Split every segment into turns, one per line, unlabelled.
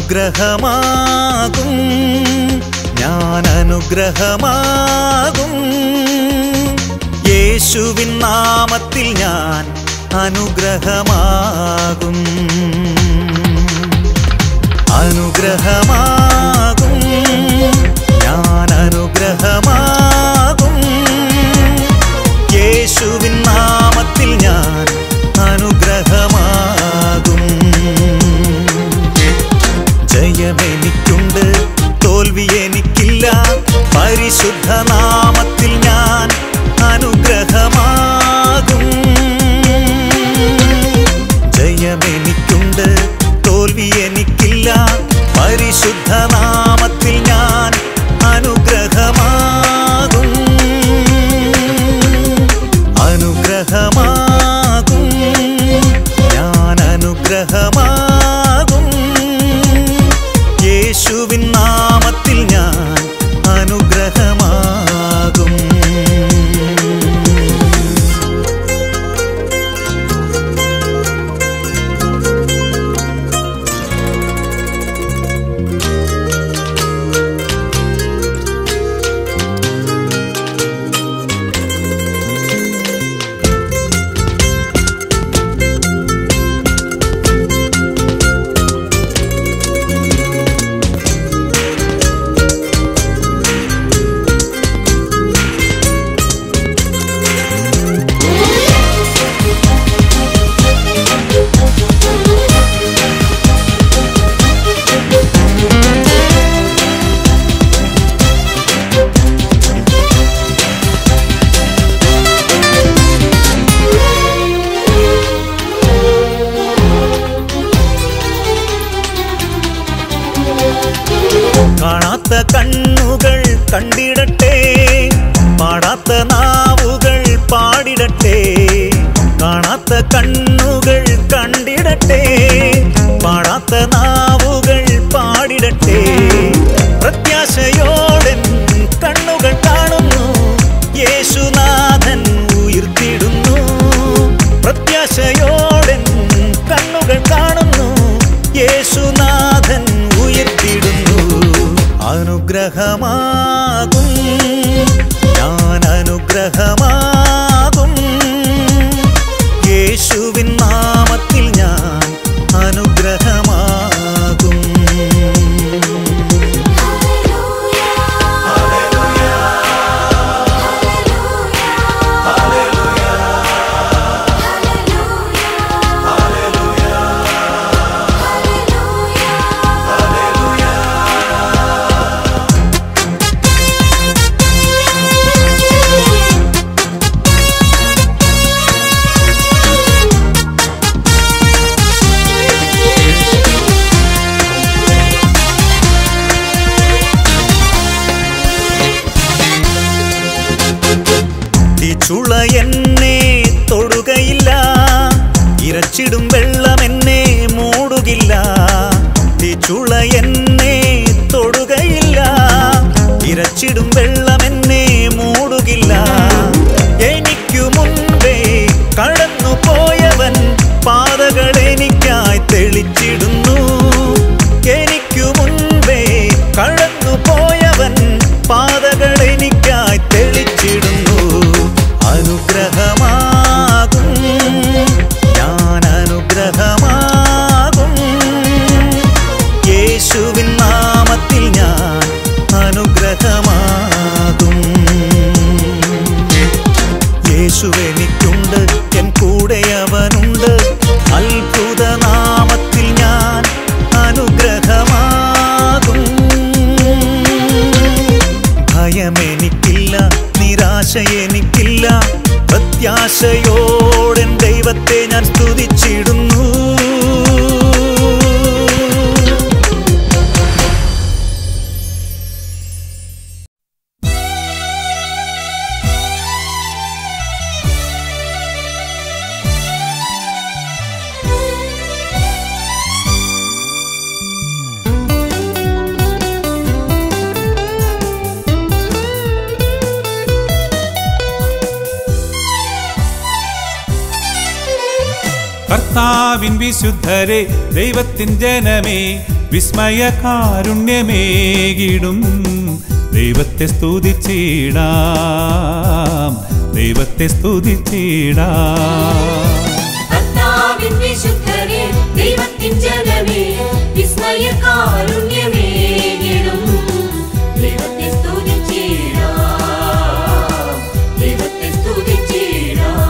അനുഗ്രഹമാകും ഞാൻ അനുഗ്രഹമാകും യേശുവിൻ നാമത്തിൽ ഞാൻ അനുഗ്രഹമാകും അനുഗ്രഹമാകും ഞാൻ അനുഗ്രഹമാകും യേശുവിൻ നാമത്തിൽ ഞാൻ അനുഗ്രഹമാകും ജയമെനിക്കുണ്ട് തോൽവി എനിക്കില്ല പരിശുദ്ധ നാമത്തിൽ ഞാൻ അനുഗ്രഹമാകും ജയമെനിക്കുണ്ട് തോൽവി എനിക്കില്ല പരിശുദ്ധ നാമത്തിൽ ഞാൻ അനുഗ്രഹമാകും അനുഗ്രഹമാകും ഞാൻ അനുഗ്രഹമാകും യേശുവിൻ നാമത്തിൽ ഞാൻ അനുഗ്രഹമാകും കാണാത്ത കണ്ണുകൾ കണ്ടിടട്ടെ പാടാത്ത നാവുകൾ പാടിടട്ടെ കാണാത്ത കണ്ണുകൾ കണ്ടിടട്ടെ പാടാത്ത നാവുകൾ പാടിടട്ടെ പ്രത്യാശയോടൻ കണ്ണുകൾ കാണുന്നു യേശുനാഥൻ ഉയർത്തിടുന്നു പ്രത്യാശയോടൻ കണ്ണുകൾ കാണുന്നു യേശുനാഥൻ ഉയർത്തിടുന്നു അനുഗ്രഹമാകും ഞാൻ അനുഗ്രഹമാകും യേശുവിൻ നാമത്തിൽ ഞാൻ അനുഗ്രഹമാകും ചുള എന്നെ തൊടുകയില്ല ഇരച്ചിടും വെള്ളം എന്നെ മൂടുകില്ല ചുള എന്നെ തൊടുകയില്ല ഇരച്ചിടും വെള്ളം എന്നെ മൂടുകില്ല എനിക്കു മുൻപേ കടന്നു പോയവൻ പാതകൾ എനിക്കായി തെളിച്ചിടുന്നു എനിക്കു മുൻപേ കടന്നു പോയവൻ പാതകൾ എനിക്കായി തെളിച്ചിടുന്നു അനുഗ്രഹമാകും ഞാൻ അനുഗ്രഹമാകും യേശുവിൻ നാമത്തിൽ ഞാൻ അനുഗ്രഹമാകും യേശുവെനിക്കുണ്ട് എൻ കൂടെ അവനുണ്ട് അത്ഭുത നാമത്തിൽ ഞാൻ അനുഗ്രഹമാകും ഭയമെനിക്കില്ല നിരാശ എനിക്കില്ല പ്രത്യാശയോടെൻ ദൈവത്തെ ഞാൻ സ്തുതിച്ചിടുന്നു
കർത്താവിൻ വിശുദ്ധരെ ദൈവത്തിൻ ജനമേ വിസ്മയ കാരുണ്യമേകിടും ദൈവത്തെ സ്തുതിച്ചിടാം ദൈവത്തെ സ്തുതിച്ചിടാം
കർത്താവിൻ വിശുദ്ധരെ ദൈവത്തിൻ ജനമേ വിസ്മയ കാരുണ്യമേകിടും ദൈവത്തെ സ്തുതിച്ചിടാം ദൈവത്തെ സ്തുതിച്ചിടാം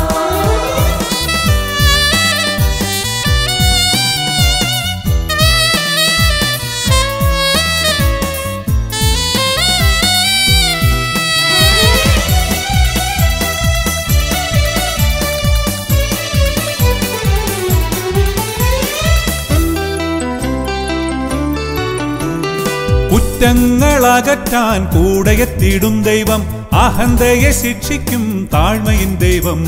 കുറ്റങ്ങളകറ്റാൻ കൂടെയെത്തിടും ദൈവം അഹന്തയെ ശിക്ഷിക്കും താഴ്മയിൻ ദൈവം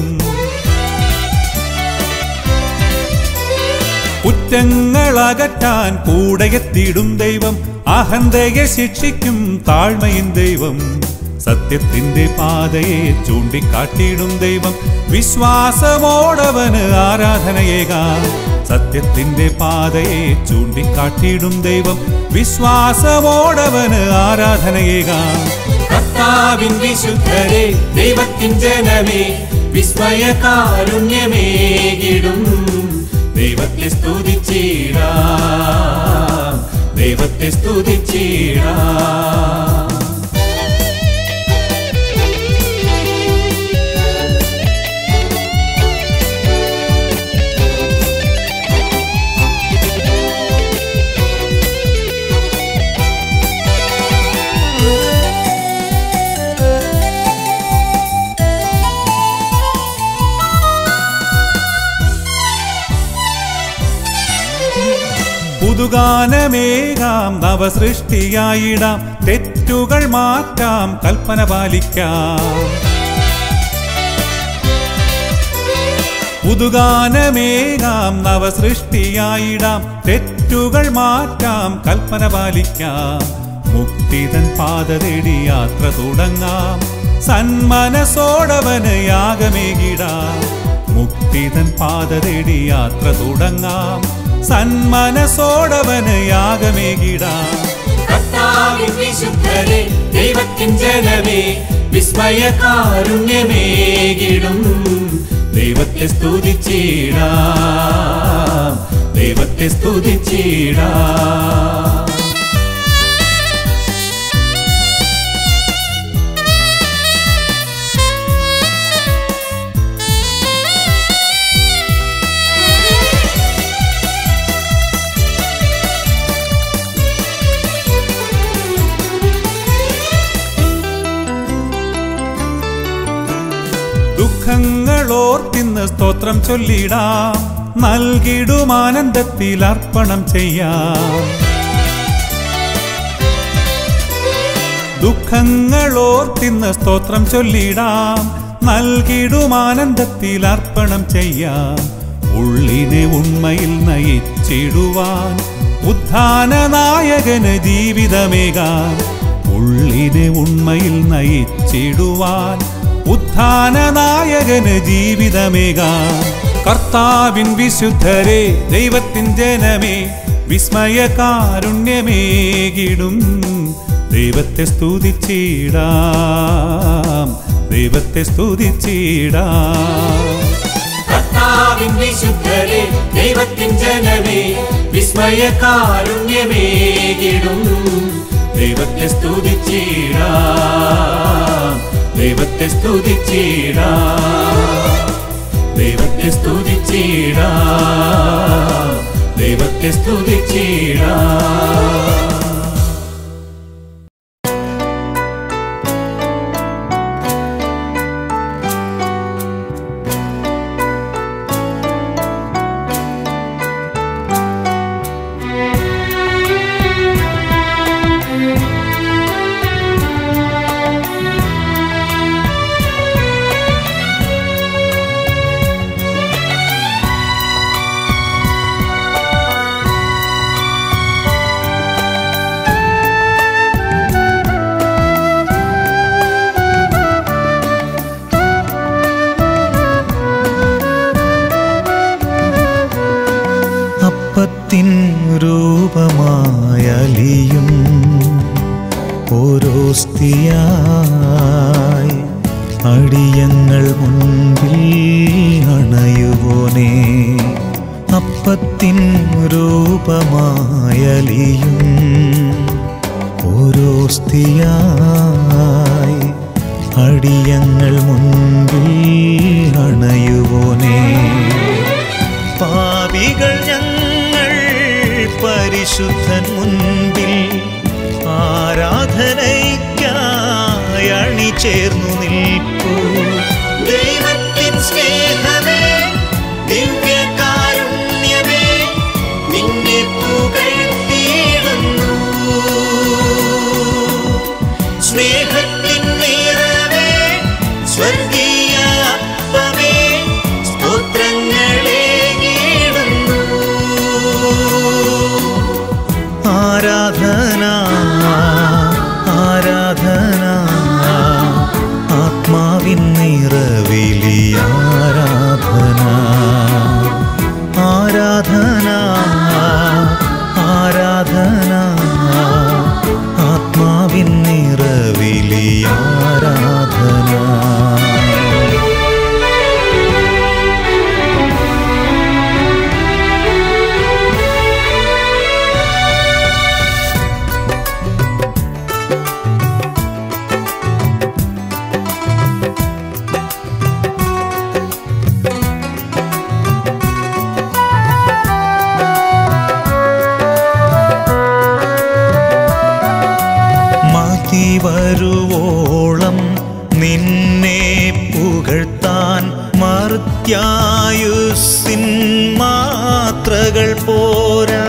കുറ്റങ്ങളകറ്റാൻ കൂടെയെത്തിടും ദൈവം അഹന്തയെ ശിക്ഷിക്കും താഴ്മയിൻ ദൈവം സത്യത്തിന്റെ പാതയെ ചൂണ്ടിക്കാട്ടിയിടും ദൈവം വിശ്വാസമോടവന് ആരാധനയേകാം സത്യത്തിന്റെ പാതയെ ചൂണ്ടിക്കാട്ടിയിടും ദൈവം വിശ്വാസമോടവന് ആരാധനയേകാം കർത്താവിൻ വിശുദ്ധരെ ദൈവത്തിൻ ജനമേ വിസ്മയ കാരുണ്യമേകിടും ദൈവത്തെ സ്തുതിച്ചിടാം ദൈവത്തെ സ്തുതിച്ചിടാം പുതുഗാനമേകാം നവസൃഷ്ടിയായിടാം തെറ്റുകൾ മാറ്റാം കൽപ്പന പാലിക്കാം പുതുഗാനമേകാം നവസൃഷ്ടിയായിടാം തെറ്റുകൾ മാറ്റാം കൽപ്പന പാലിക്കാം മുക്തിതൻ പാത തേടി യാത്ര തുടങ്ങാം സന്മനസോടവന് യാഗമേകിടാം മുക്തിതൻ പാത തേടി യാത്ര തുടങ്ങാം സന്മനസോടവന് യാഗമേകിടാം
കർത്താവിൻ വിശുദ്ധരെ ദൈവത്തിൻ ജനമേ വിസ്മയ കാരുണ്യമേകിടും
ദൈവത്തെ സ്തുതിച്ചിടാം ദൈവത്തെ സ്തുതിച്ചിടാം ദുഃഖങ്ങളോർത്തിന്ന് സ്തോത്രം ചൊല്ലിടാം നൽകിടും ആനന്ദത്തിൽ അർപ്പണം ചെയ്യാം ദുഃഖങ്ങളോർത്തിന്ന് സ്തോത്രം ചൊല്ലിടാം നൽകിടും ആനന്ദത്തിൽ അർപ്പണം ചെയ്യാം ഉള്ളിനെ ഉണ്മയിൽ നയിച്ചിടുവാൻ ഉത്ഥാന നായകന് ജീവിതമേകാം ഉള്ളിനെ ഉണ്മയിൽ നയിച്ചിടുവാൻ ഉത്ഥാന നായകന് ജീവിതമേകാം കർത്താവിൻ വിശുദ്ധരെ ദൈവത്തിൻ ജനമേ വിസ്മയ കാരുണ്യമേകിടും ദൈവത്തെ സ്തുതിച്ചിടാം ദൈവത്തെ സ്തുതിച്ചിടാം
കർത്താവിൻ വിശുദ്ധരെ ദൈവത്തിൻ ജനമേ വിസ്മയ കാരുണ്യമേകിടും
ദൈവത്തെ സ്തുതിച്ചിടാം ദൈവത്തെ സ്തുതിച്ചിടാം ദൈവത്തെ സ്തുതിച്ചിടാം ദൈവത്തെ സ്തുതിച്ചിടാം
കർത്താവിൻ
അലിയും ഓരോസ്തിയായി അടിയങ്ങൾ മുൻപിൽ അണയുവോനേ അപ്പത്തിൻ രൂപമായലിയും ഓരോസ്തിയായി അടിയങ്ങൾ മുൻപിൽ അണയുവോനേ പാപികൾ ഞങ്ങൾ പരിശുദ്ധൻ മുൻപിൽ ആരാധനയ്ക്കായി അണിചേർന്നു നിൽപ്പൂ
ദൈവത്തിൻ സ്നേഹമേ ദിവ്യകാരുണ്യമേ നിന്നെ പുകഴ്ത്തിയിടുന്നു സ്നേഹത്തിൻ നിറവേ സ്വർഗീയ അപ്പമേ സ്തോത്രങ്ങളെ
ആരാധന ആരാധന ആത്മാവിൻ നിറവിലി ആരാധന ആരാധന ആരാധന ആത്മാവിൻ നിറവിലി ആരാധന മതി വരുവോളം നിന്നെ പുകഴ്ത്താൻ മർത്യായുസിൻ മാത്രകൾ പോരാ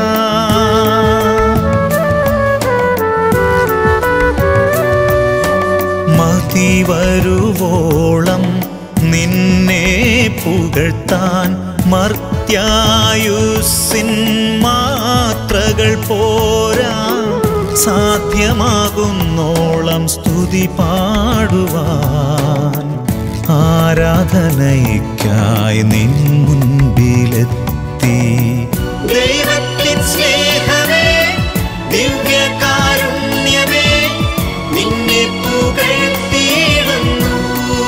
മതി വരുവോളം നിന്നെ പുകഴ്ത്താൻ മർത്യായുസിൻ മാത്രകൾ പോരാ സാധ്യമാകുന്നോളം സ്തുതി പാടുവാൻ ആരാധനയ്ക്കായി നിൻ മുൻപിലെത്തി
ദൈവത്തിൻ സ്നേഹമേ ദിവ്യകാരുണ്യമേ നിന്നെ പുകഴ്ത്തിയിടുന്നു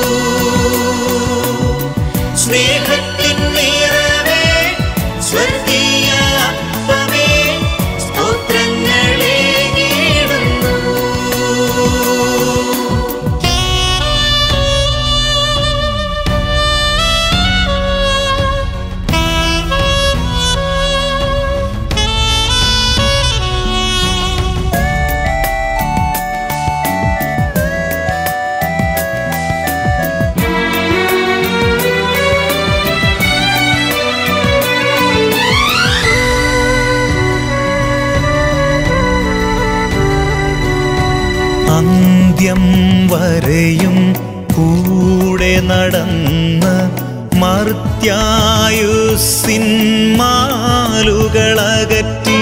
സ്നേഹത്തിൻ നിറവേ സ്വർഗീയ അപ്പമേ സ്തോത്രങ്ങളെ
അന്ത്യം വരെയും കൂടെ നടന്ന് മർത്യായുസിൻ മാലുകളകറ്റി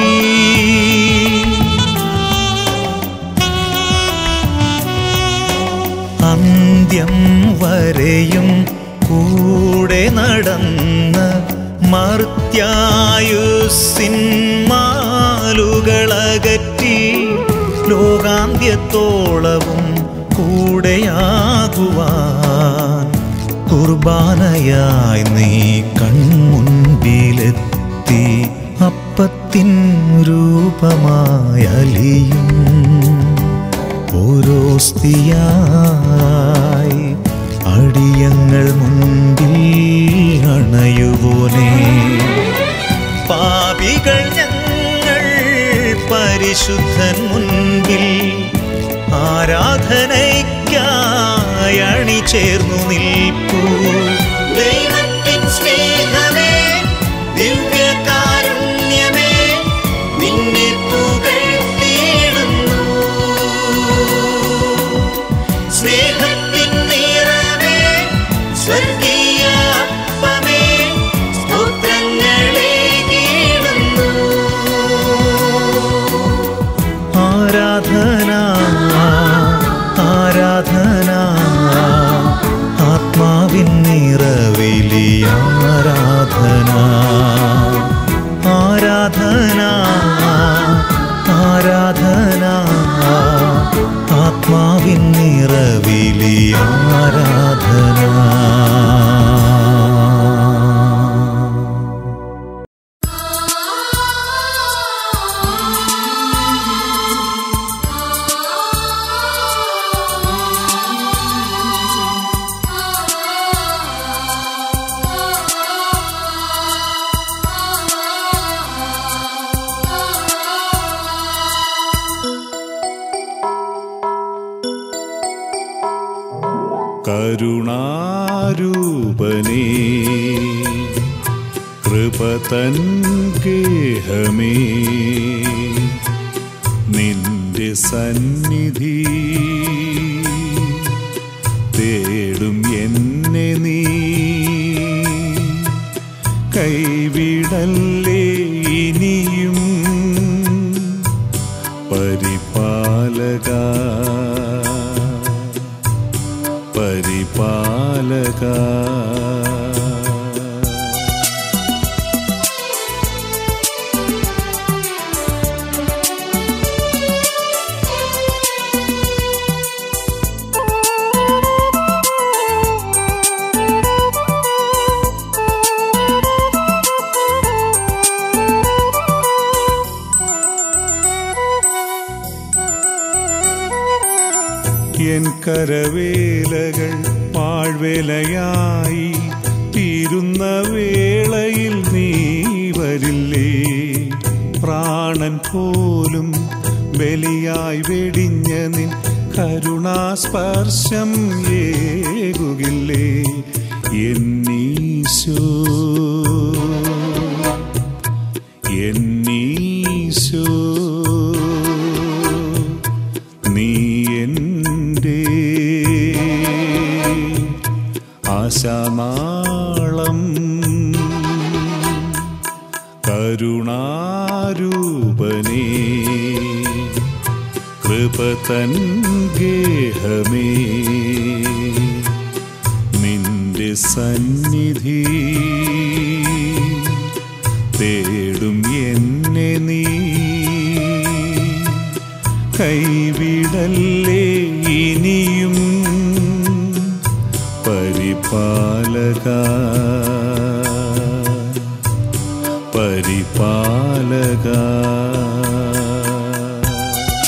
അന്ത്യം വരെയും കൂടെ നടന്ന് മർത്യായുസിൻ മാലുകളകറ്റി ലോകാന്ത്യത്തോളവും കൂടെയാകുവാൻ കുർബാനയായി നീ കൺമുൻപിലെത്തി അപ്പത്തിൻ രൂപമായി അലിയും ഓരോ സ്തിയായി അടിയങ്ങൾ മുൻപിൽ അണയുവോനേ പാപികൾ ഞങ്ങൾ പരിശുദ്ധൻ മുൻപിൽ ആരാധനയ്ക്കായി അണിചേർന്നു നിൽപ്പൂ
ദൈവത്തിൻ സ്നേഹമേ ദിവ്യകാരുണ്യമേ നിന്നെ പുകഴ്ത്തിയിടുന്നു സ്നേഹത്തിൻ നിറവേ സ്വർഗീയ അപ്പമേ സ്തോത്രങ്ങളെ
ആരാധന ആരാധന ആത്മാവിൻ
കരുണാരൂപനേ കൃപ തൻ ഗേഹമേ നിന്റെ സന്നിധി തേടും എന്നെ നീ കൈവിടല്ലേ ഇനിയും പരിപാലക പരിപാലക എൻ കരവേലകൾ പാഴ്വേലയായി തീരുന്ന വേളയിൽ നീ വരില്ലേ പ്രാണൻ പോലും ബലിയായി വെടിഞ്ഞ നിൻ കരുണാസ്പർശം ഏകുകില്ലേ എന്നീശോ എന്നീശോ നീ എൻ്റെ ആശാനാളം കരുണാരൂപനേ കൃപ തൻ ഗേഹമേ നിന്റെ സന്നിധി തേടും എന്നെ നീ കൈവിടല്ലേ ഇനിയും പരിപാലക പരിപാലക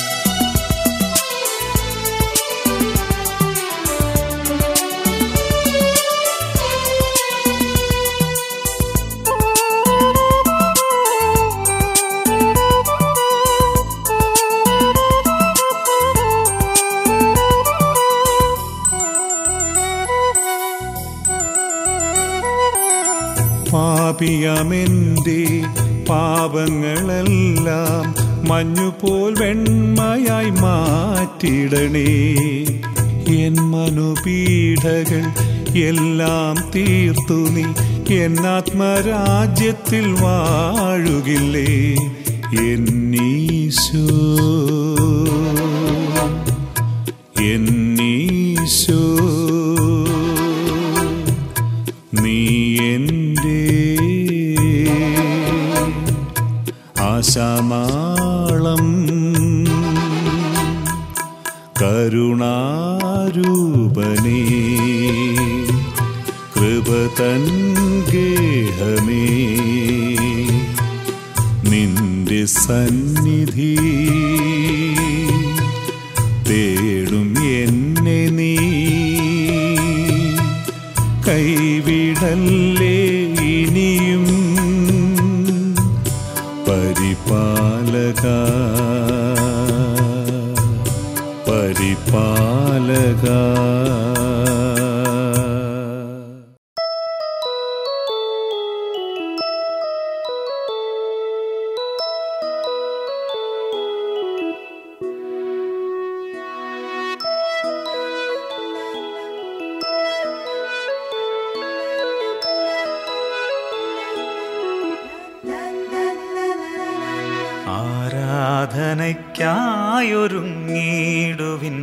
പാപിയമെൻ്റെ പാപങ്ങളെല്ലാം മഞ്ഞുപോൽ വെണ്മയായി മാറ്റിടണേ എൻ മനുപീഠകൾ എല്ലാം തീർത്തു നീ എന്നാത്മരാജ്യത്തിൽ വാഴുകില്ലേ എന്നീശോ എന്നീശോ നീ എൻ്റെ ആശാനാളം കരുണാരൂപനേ കൃപ തൻ ഗേഹമേ നിന്റെ സന്നിധി തേടും എന്നെ നീ കൈവിടല്ലേ ഇനിയും പരിപാലക പരിപാലക
ആരാധനയ്ക്കായൊരുങ്ങിടുവിൻ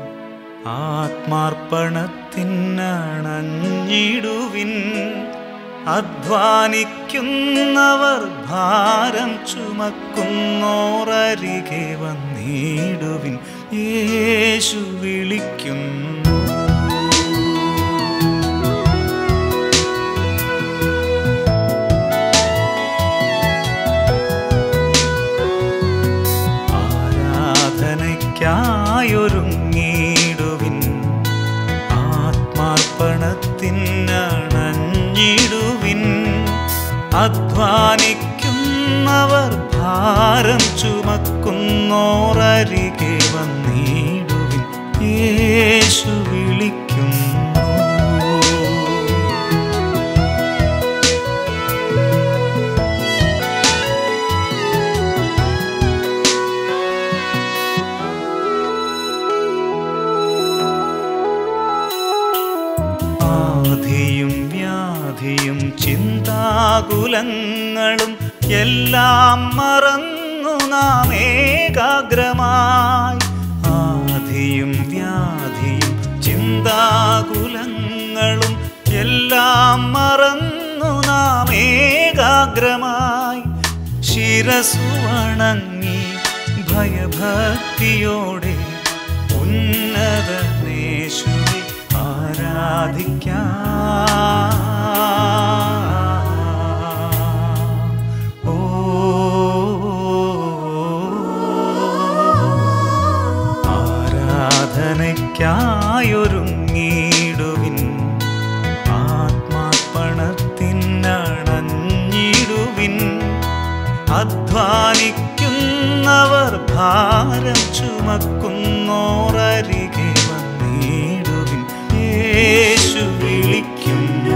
ആത്മാർപ്പണത്തിനണഞ്ഞിടുവിൻ അധ്വാനിക്കുന്നവർ ഭാരം ചുമക്കുന്നോരരികെ വന്നിടുവിൻ യേശു വിളിക്കുന്നു ആരാധനയ്ക്കായൊരുങ്ങിടുവിൻ ആത്മാർപ്പണത്തിനണഞ്ഞിടുവിൻ അധ്വാനിക്കുന്നവർ ഭാരം ചുമക്കുന്നോരരികെ വന്നിടുവിൻ യേശു വിളിക്കുന്നു ചിന്താകുലങ്ങളും എല്ലാം മറന്നു നാം ഏകാഗ്രമായി ആധിയും വ്യാധിയും ചിന്താകുലങ്ങളും എല്ലാം മറന്നു നാം ഏകാഗ്രമായി ശിരസു വണങ്ങി ഭയഭക്തിയോടെ ഉന്നതനേശുവെ ആരാധിക്കാം ഓ ആരാധനയ്ക്കായൊരുങ്ങിടുവിൻ ആത്മാർപ്പണത്തിനണഞ്ഞിടുവിൻ അധ്വാനിക്കുന്നവർ ഭാരം ചുമക്കുന്നോരരികെ വന്നിടുവിൻ യേശു വിളിക്കുന്നു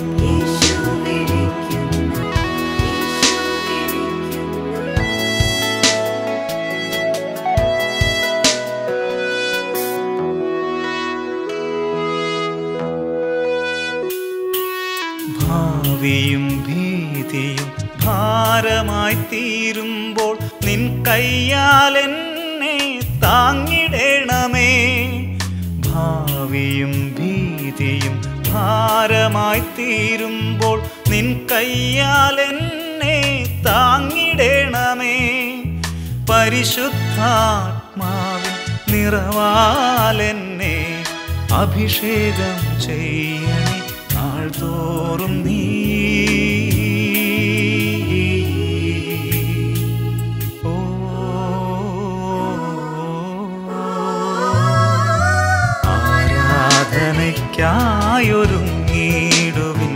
ഭാവിയും ഭീതിയും ഭാരമായി തീരുമ്പോൾ നിൻ കയ്യാൽ എന്നെ താങ്ങിടണമേ ഭാവിയും ഭീതിയും ഭാരമായി തീരുമ്പോൾ നിൻ കയ്യാൽ എന്നെ താങ്ങിടണമേ പരിശുദ്ധാത്മാവിൻ നിറവാലെന്നെ അഭിഷേകം ചെയ്യണേ നാൾതോറും നീ ഓ ആരാധനയ്ക്കായൊരുങ്ങിടുവിൻ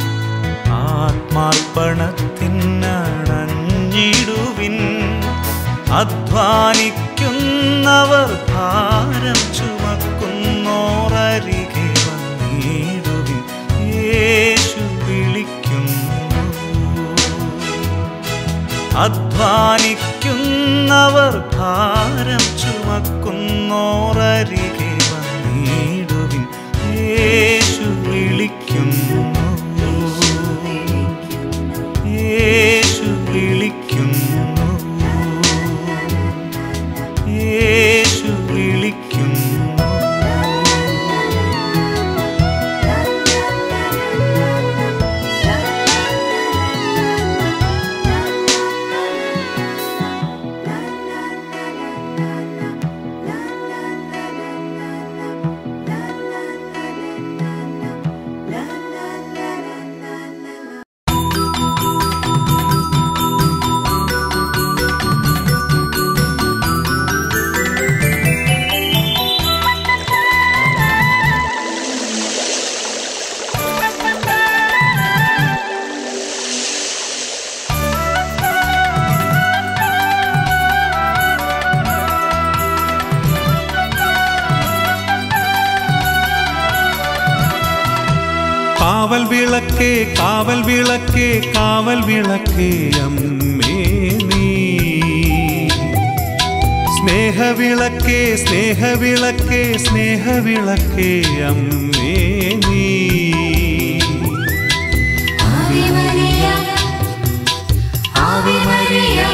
ആത്മാർപ്പണത്തിനണഞ്ഞിടുവിൻ അധ്വാനിക്കുന്നവർ ഭാരം ചുമക്കുന്നോരരികെ വന്നിടുവിൻ യേശു വിളിക്കുന്നു അധ്വാനിക്കുന്നവർ ഭാരം ചുമക്കുന്നോരരികെ വന്നിടുവിൻ യേശു വിളിക്കുന്നു യേശു വിളിക്കുന്നു യേശു വിളിക്കുന്നു
കാവൽ വിളക്കേ കാവൽ വിളക്കേ കാവൽ വിളക്കേ അമ്മേ നീ സ്നേഹവിളക്കേ സ്നേഹവിളക്കേ സ്നേഹവിളക്കേ അമ്മേ നീ
Ave María, Ave María,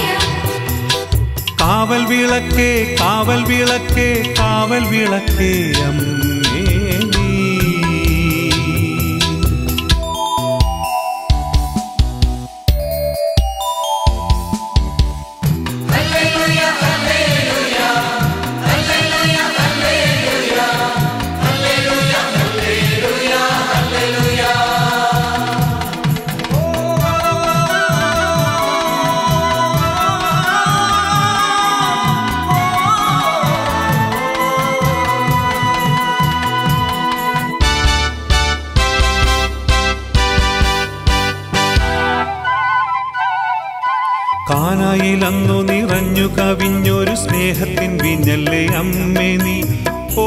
കാവൽ വിളക്കേ കാവൽ വിളക്കേ കാവൽ വിളക്കേ അമ്മേ നീ കാനായിലന്നു നിറഞ്ഞു കവിഞ്ഞൊരു സ്നേഹത്തിൻ വിഞ്ഞല്ലേ അമ്മേ നീ ഓ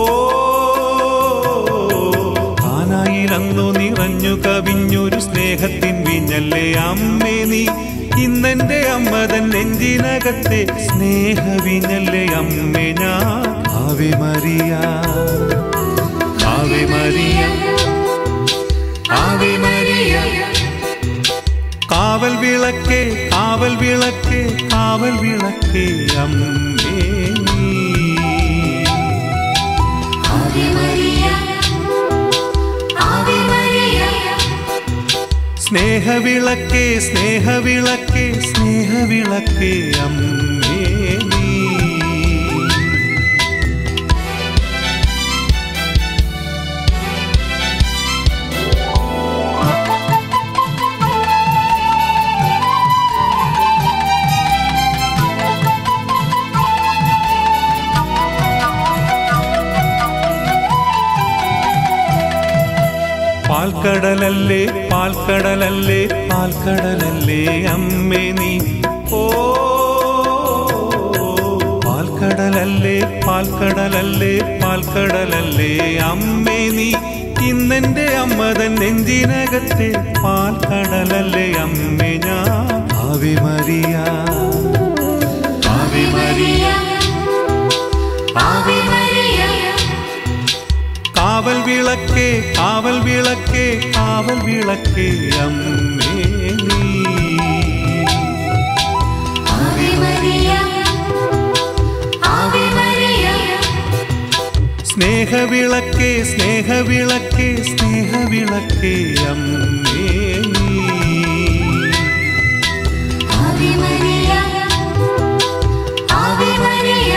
കാനായിലന്നു നിറഞ്ഞു കവിഞ്ഞൊരു സ്നേഹത്തിൻ വിഞ്ഞല്ലേ അമ്മേ നീ ഇന്നെന്റെ അമ്മതൻ നെഞ്ചിനകത്തെ സ്നേഹവിഞ്ഞല്ലേ അമ്മേ ഞാൻ ആവെ മറിയ ആവെ മറിയ ആവെ മറിയ കാ കാവൽ വിളക്കേ കാവൽ വിളക്കേ കാവൽ വിളക്കേ അമ്മേ നീ
ആവേ മരിയ ആവേ മരിയ
സ്നേഹവിളക്കേ സ്നേഹവിളക്കേ സ്നേഹവിളക്കേ അമ്മേ നീ പാൽക്കടലല്ലേ പാൽക്കടലല്ലേ പാൽക്കടലല്ലേ അമ്മേ നീ ഓ പാൽക്കടലല്ലേ പാൽക്കടലല്ലേ പാൽക്കടലല്ലേ അമ്മേ നീ ഇന്നെന്റെ അമ്മതൻ നെഞ്ചിനകത്തെ പാൽക്കടലല്ലേ അമ്മേ ഞാൻ ആവി മരിയ ആവി മരിയ
ആവേ മരിയ
കാവൽ വിളക്കേ കാവൽ വിളക്കേ കാവൽ വിളക്കേ അമ്മേ നീ
ആവേ മരിയ ആവേ മരിയ
സ്നേഹവിളക്കേ സ്നേഹവിളക്കേ സ്നേഹവിളക്കേ അമ്മേ നീ
ആവേ മരിയ ആവേ മരിയ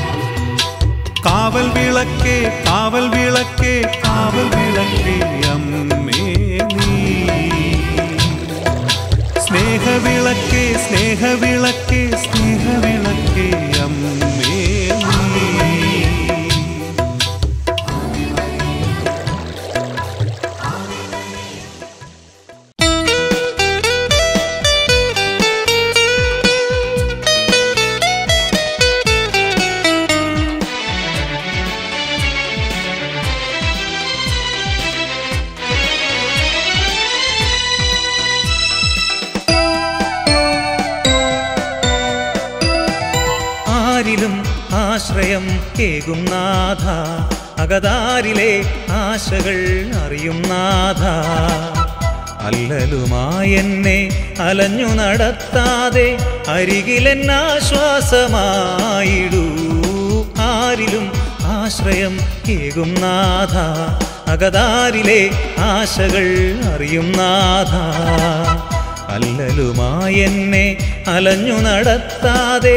കാവൽ വിളക്കേ കാവൽ വിളക്കേ കാവൽ വിളക്കേ അമ്മേ നീ സ്നേഹവിളക്കേ സ്നേഹവിളക്കേ സ്നേഹവിളക്കേ അമ്മേ നീ
ആരിലും ആശ്രയം കേകും നാഥ അകതാരിലെ ആശകൾ അറിയും നാഥ അല്ലലുമായെന്നെ അലഞ്ഞു നടത്താതെ അരികിലെന്നാശ്വാസമായിടൂ ആരിലും ആശ്രയം കേകും നാഥ അകതാരിലെ ആശകൾ അറിയും നാഥ അല്ലലുമായെന്നെ അലഞ്ഞു നടത്താതെ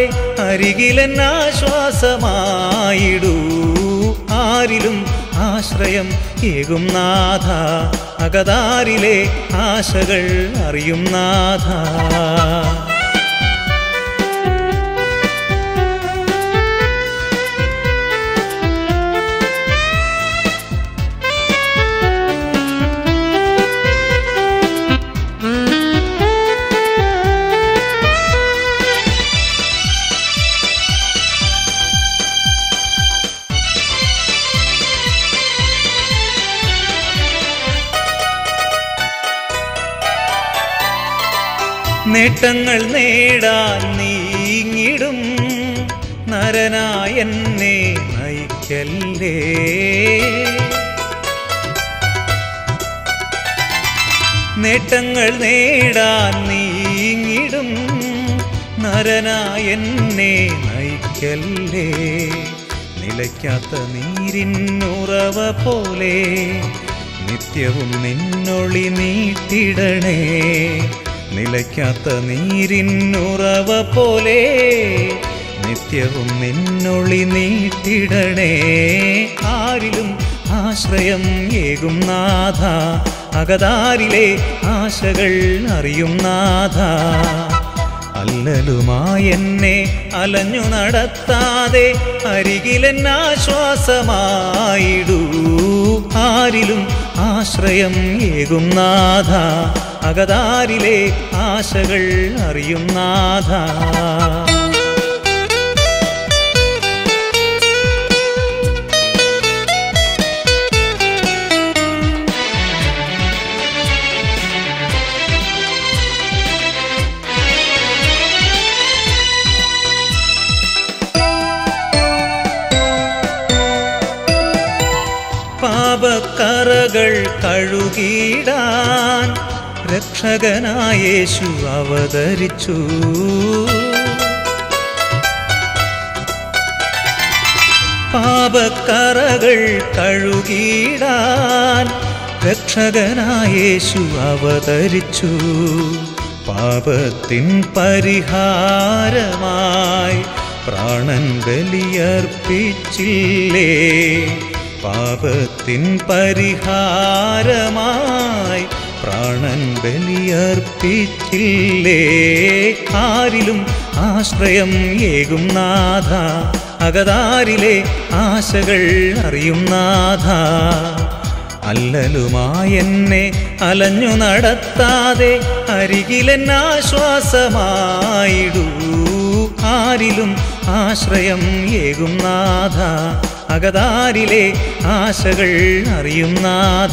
അരികിലെന്നാശ്വാസമായിടൂ ആരിലും ആശ്രയം ഏകും നാഥ അകതാരിലെ ആശകൾ അറിയും നാഥ നേട്ടങ്ങൾ നേടാൻ നീങ്ങിടും നരനായെന്നെ നയിക്കല്ലേ നേട്ടങ്ങൾ നേടാൻ നീങ്ങിടും നരനായെന്നെ നയിക്കല്ലേ നിലയ്ക്കാത്ത നീരിന്നുറവ പോലെ നിത്യവും നിന്നൊളി നീട്ടിടണേ നിലയ്ക്കാത്ത നീരിന്നുറവ പോലെ നിത്യവും നിന്നൊളി നീട്ടിടണേ ആരിലും ആശ്രയം ഏകും നാഥ അകതാരിലെ ആശകൾ അറിയും നാഥ അല്ലലുമായെന്നെ അലഞ്ഞു നടത്താതെ അരികിലെന്നാശ്വാസമായിടൂ ആരിലും ആശ്രയം ഏകും നാഥ അകതാരിലെ ആശകൾ അറിയും നാഥ പാപക്കറകൾ കഴുകിടാൻ രക്ത രക്ഷകനായ യേശു അവതരിച്ചു പാപക്കറകൾ കഴുകിടാൻ രക്ഷകനായ യേശു അവതരിച്ചു പാപത്തിൻ പരിഹാരമായി പ്രാണൻ ബലിയർപ്പിച്ചില്ലേ പാപത്തിൻ പരിഹാരമായി പ്രാണൻ ബലിയർപ്പിച്ചില്ലേ ആരിലും ആശ്രയം ഏകും നാഥ അകതാരിലെ ആശകൾ അറിയും നാഥ അല്ലലുമായെന്നെ അലഞ്ഞു നടത്താതെ അരികിലെന്നാശ്വാസമായിടൂ ആരിലും ആശ്രയം ഏകും നാഥ അകതാരിലെ ആശകൾ അറിയും നാഥ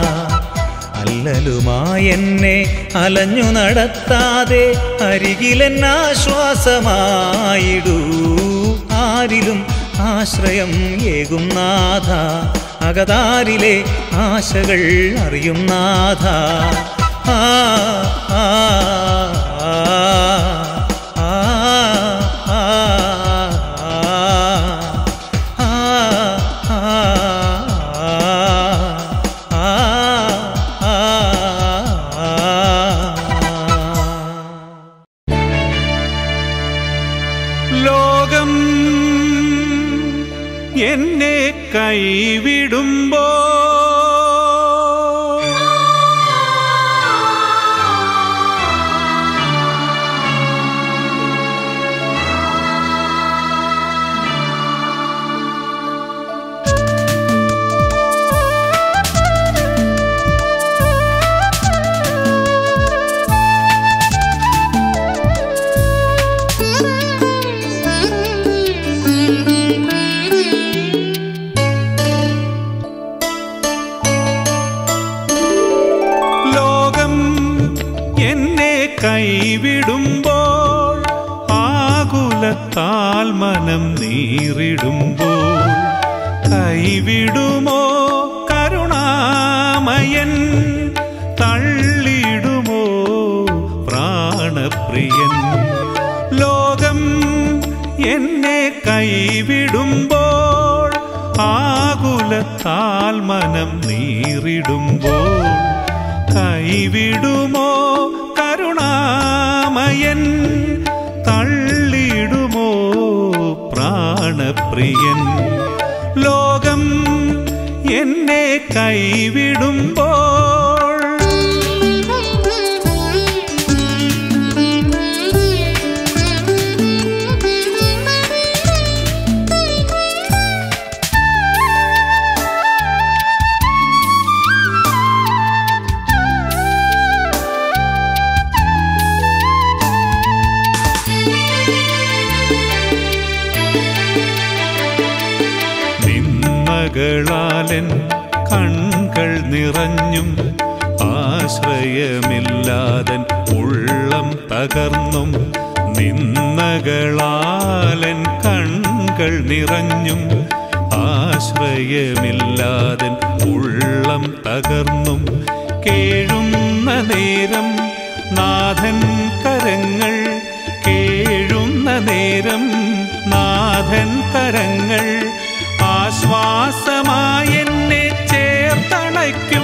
അല്ലലുമായെന്നെ അലഞ്ഞു നടത്താതെ അരികിലെന്നാശ്വാസമായിടൂ ആരിലും ആശ്രയം ഏകും നാഥ അകതാരിലെ ആശകൾ അറിയും നാഥ ആ ആ ആ ആ ആ
ലോകം എന്നെ കൈവിടുമ്പോ ലോകം എന്നെ കൈവിടുമ്പോൾ ആകുലത്താൽ മനം നീറിടുമ്പോൾ കൈവിടുമോ കരുണാമയൻ തള്ളിടുമോ പ്രാണപ്രിയൻ ലോകം എന്നെ കൈവിടുമ്പോൾ ആകുലത്താൽ മനം നീറിടുമ്പോൾ കൈവിടുമോ കരുണാമയൻ തള്ളിടുമോ പ്രാണപ്രിയൻ ലോകം എന്നെ കൈവിടുമ്പോൾ നിന്മകളാലൻ കൺകൾ നിറഞ്ഞും ആശ്രയമില്ലാതൻ ഉള്ളം തകർന്നും നിന്നകളാലൻ കൺകൾ നിറഞ്ഞും ആശ്രയമില്ലാതൻ ഉള്ളം തകർന്നും കേഴുന്ന നേരം നാഥൻ കരങ്ങൾ കേഴുന്ന നേരം നാഥൻ കരങ്ങൾ ആശ്വാസമായെന്നെ ചേർത്തണയ്ക്കും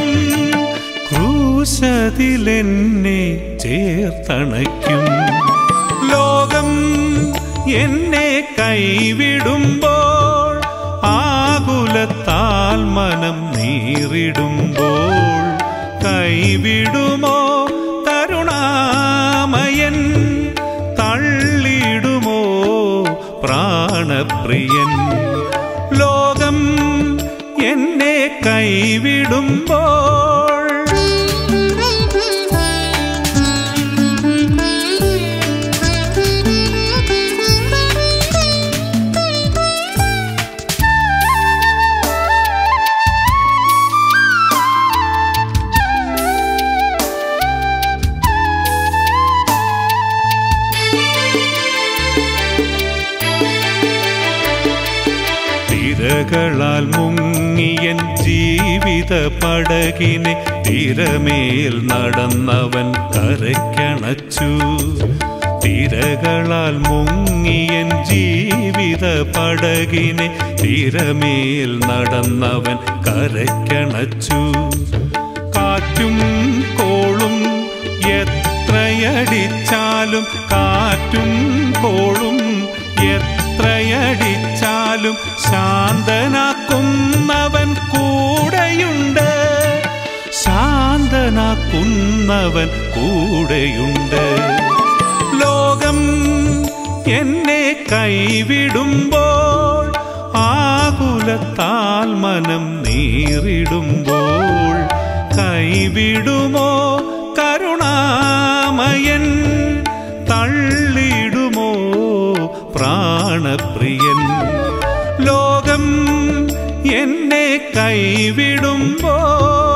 ക്രൂശതിലെന്നെ ചേർത്തണയ്ക്കും ലോകം എന്നെ കൈവിടുമ്പോൾ ആകുലത്താൽ മനം നീറിടുമ്പോൾ കൈവിടുമോ കരുണാമയൻ തള്ളിടുമോ പ്രാണപ്രിയൻ ലോകം എന്നെ കൈവിടുമ്പോൾ തിരകളാൽ മുങ്ങിയൻ ജീവിത പടകിനെ തിരമേൽ നടന്നവൻ കരയ്ക്കണച്ചു തിരകളാൽ മുങ്ങിയൻ ജീവിത പടകിനെ തിരമേൽ നടന്നവൻ കരയ്ക്കണച്ചു കാറ്റും കോളും എത്രയടിച്ചാലും കാറ്റും കോളും എത്രയടിച്ചാലും ശാന്തനാക്കുന്നവൻ കൂടെയുണ്ട് ശാന്തനാക്കുന്നവൻ കൂടെയുണ്ട് ലോകം എന്നെ കൈവിടുമ്പോൾ ആകുലത്താൽ മനം നീറിടുമ്പോൾ കൈവിടുമോ കരുണാമയൻ തള്ളിടുമോ പ്രാണപ്രിയൻ ലോകം എന്നെ കൈവിടുമ്പോൾ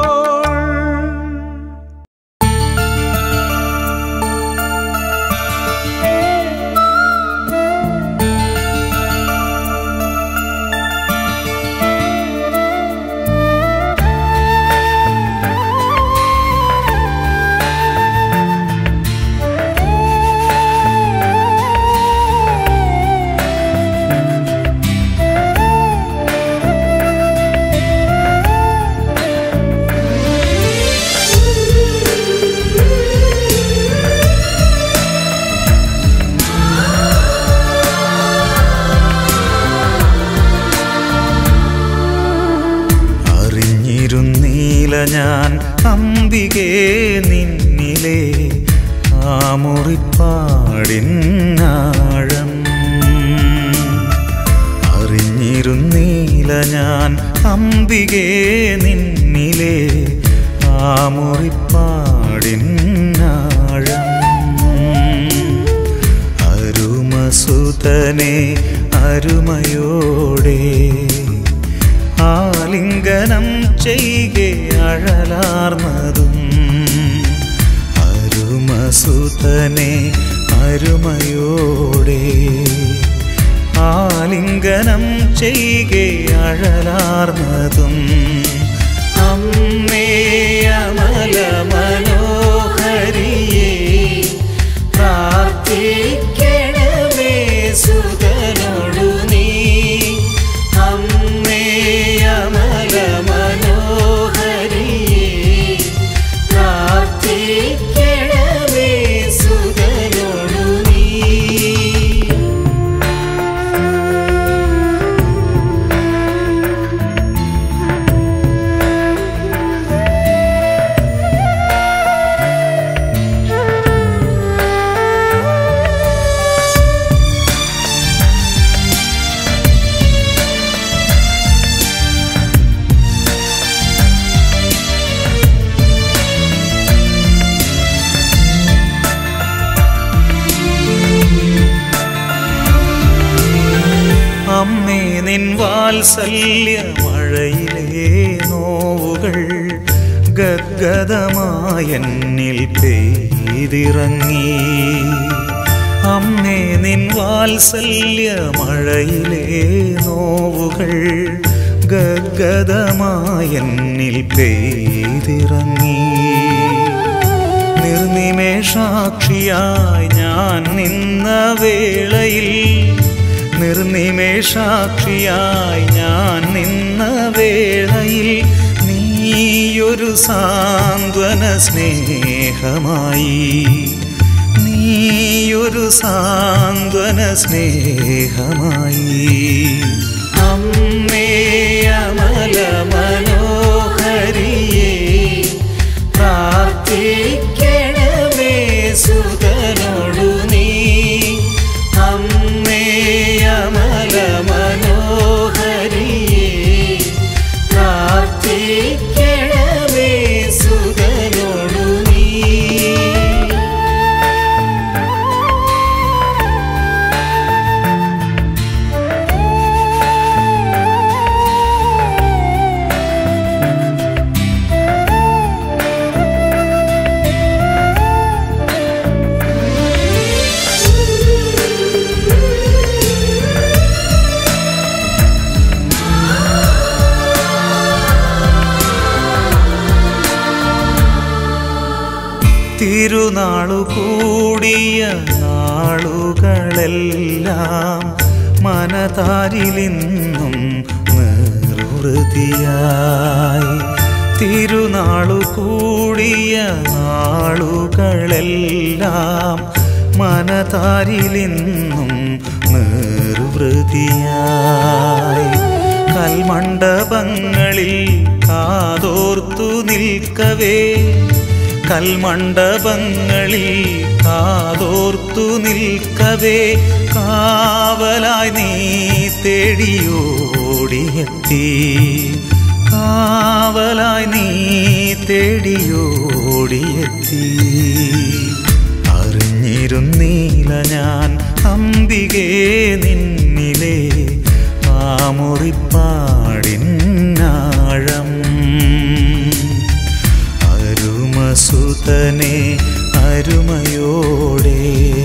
അറിഞ്ഞിരുന്നീല ഞാൻ അംബികേ നിന്നിലെ ആ മുറിപ്പാടിനാഴം അറിഞ്ഞിരുന്നീല ഞാൻ അംബികേ നിന്നിലെ ആ മുറിപ്പാടിനാഴം അരുമസുതനെ അരുമയോടെ ആലിംഗനം ചെയ്കെ അഴലാർന്നതും അരുമസുതനെ അരുമയോടെ ആലിംഗനം ചെയ്കെ അഴലാർന്നതും അമ്മേ അമല മനോഹരിയേ പ്രാർത്ഥിക്കണമേ സുതനോടു നീ അമ്മേ അമല മനോഹരിയേ പ്രാർത്ഥിക്കണമേ സുതനോടു നീ അമ്മേ നിൻ വാത്സല്യ മഴയിലെ നോവുകൾ ഗദ്ഗതമായെന്നിൽ പെയ്തിറങ്ങി അമ്മേ നിൻ വാത്സല്യ മഴയിലെ നോവുകൾ ഗദ്ഗതമായെന്നിൽ പെയ്തിറങ്ങി നിർനിമേഷാക്ഷിയായി ഞാൻ നിന്ന വേളയിൽ നിർനിമേഷാക്ഷിയായി ഞാൻ നിന്ന വേളയിൽ നീയൊരു സാന്ത്വന സ്നേഹമായി നീയൊരു സാന്ത്വന സ്നേഹമായി അമ്മേ അമല മനോഹരിയേ പ്രാർത്ഥിക്കണമേ സുതനോടു നീ അമ്മേ അമല മനോഹരിയേ പ്രാർത്ഥിക്കണമേ സുതനോടു നീ
ും
തിരുനാളു കൂടിയ നാളുകളെല്ലാം മനതാരിലിന്നും നിർവൃതിയായി തിരുനാളു കൂടിയ നാളുകളെല്ലാം മനതാരിലിന്നും നിർവൃതിയായി കൽമണ്ഡപങ്ങളിൽ കാതോർത്തു നിൽക്കവേ കൽമണ്ഡപങ്ങളിൽ കാതോർത്തു നിൽക്കവേ കാവലായി നീ തേടിയോടിയെത്തി കാവലായി നീ തേടിയോടിയെത്തി അറിഞ്ഞിരുന്നീല ഞാൻ അംബികേ നിന്നിലെ ആ മുറിപ്പാടിനാഴം അരുമസുതനെ അരുമയോടെ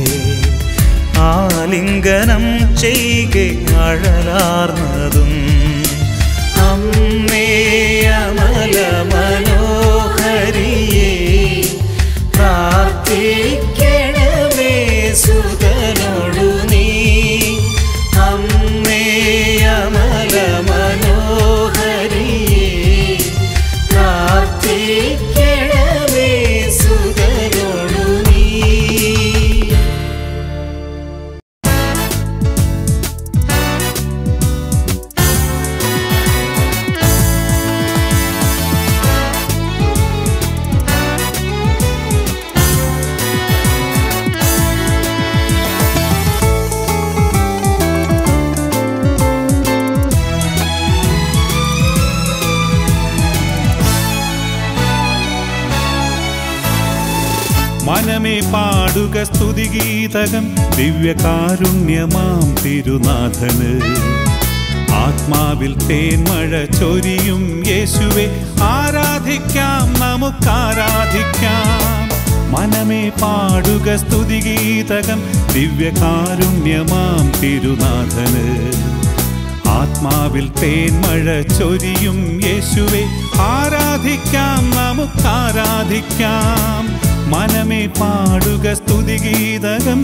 ആലിംഗനം ചെയ്ക അഴലാർന്നതും അമ്മേ അമല മനോഹരിയേ പ്രാർത്ഥിക്കണമേ സുതനോടു നീ അമ്മേ അമല മനോഹരിയേ പ്രാർത്ഥിക്കണമേ സുതനോടു നീ
മനമേ പാടുക സ്തുതിഗീതകം ദിവ്യകാരുണ്യമാം തിരുനാഥന് ആത്മാവിൽ തേന്മഴ ചൊരിയും യേശുവെ ആരാധിക്കാം നമുക്കാരാധിക്കാം മനമേ പാടുക സ്തുതിഗീതകം ദിവ്യകാരുണ്യമാം തിരുനാഥന് ആത്മാവിൽ തേന്മഴ ചൊരിയും യേശുവെ ആരാധിക്കാം നമുക്കാരാധിക്കാം മനമേ പാടുക സ്തുതിഗീതകം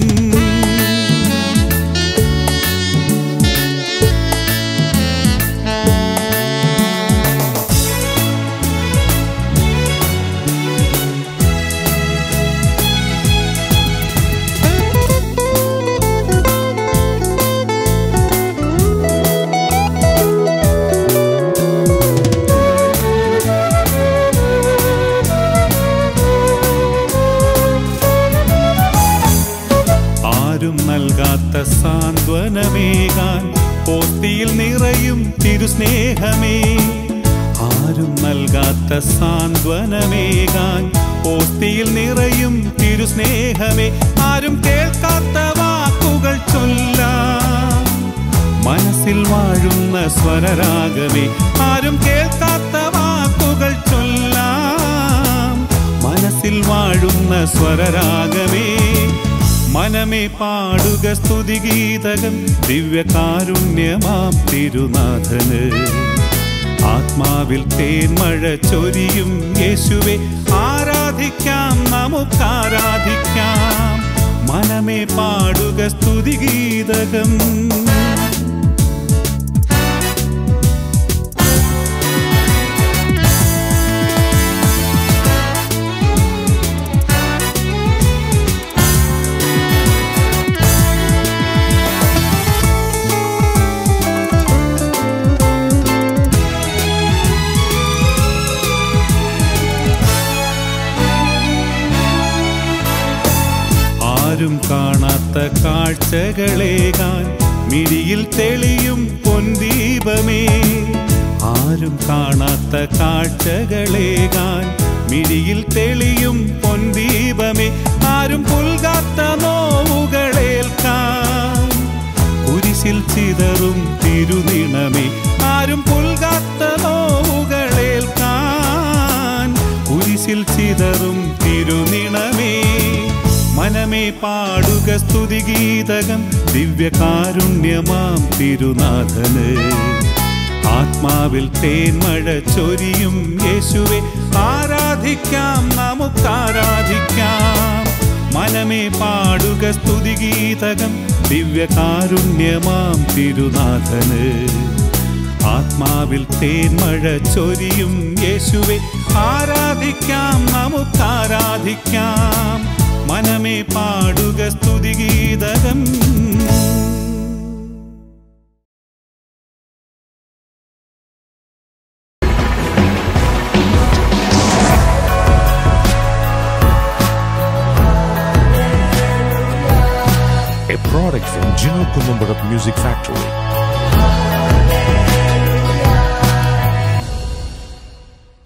ആരും നൽകാത്ത സാന്ത്വനമേകാൻ പോത്തിയിൽ നിറയും തിരുസ്നേഹമേ ആരും നൽകാത്ത സാന്ത്വനമേകാൻ പോത്തിയിൽ നിറയും തിരുസ്നേഹമേ ആരും കേൾക്കാത്ത വാക്കുകൾ ചൊല്ലാം മനസ്സിൽ വാഴുന്ന സ്വരരാഗമേ ആരും കേൾക്കാത്ത വാക്കുകൾ ചൊല്ലാം മനസ്സിൽ വാഴുന്ന സ്വരരാഗമേ മനമേ പാടുക സ്തുതിഗീതകം ദിവ്യകാരുണ്യമാം തിരുനാഥന് ആത്മാവിൽ തേന്മഴ ചൊരിയും യേശുവെ ആരാധിക്കാം നമുക്കാരാധിക്കാം മനമേ പാടുക സ്തുതിഗീതകം ആരും കാണാത്ത കാഴ്ചകളേകാൻ മിഴിയിൽ തെളിയും പൊൻദീപമേ ആരും കാണാത്ത കാഴ്ചകളേകാൻ മിഴിയിൽ തെളിയും പൊൻദീപമേ ആരും പുൽകാത്ത നോവുകളേൽക്കാൻ കുരിശിൽ ചിതറും തിരുനിണമേ ആരും പുൽകാത്ത നോവുകളേൽക്കാൻ കുരിശിൽ ചിതറും തിരുനിണമേ മനമേ പാടുക സ്തുതിഗീതകം ദിവ്യകാരുണ്യമാം തിരുനാഥന് ആത്മാവിൽ തേന്മഴ ചൊരിയും യേശുവെ ആരാധിക്കാം നമുക്കാരാധിക്കാം മനമേ പാടുക സ്തുതിഗീതകം ദിവ്യകാരുണ്യമാം തിരുനാഥന് ആത്മാവിൽ തേന്മഴ ചൊരിയും യേശുവെ ആരാധിക്കാം നമുക്കാരാധിക്കാം മനമേ പാടുക സ്തുതിഗീതകം
a product from Gino Columbarat Music Factory.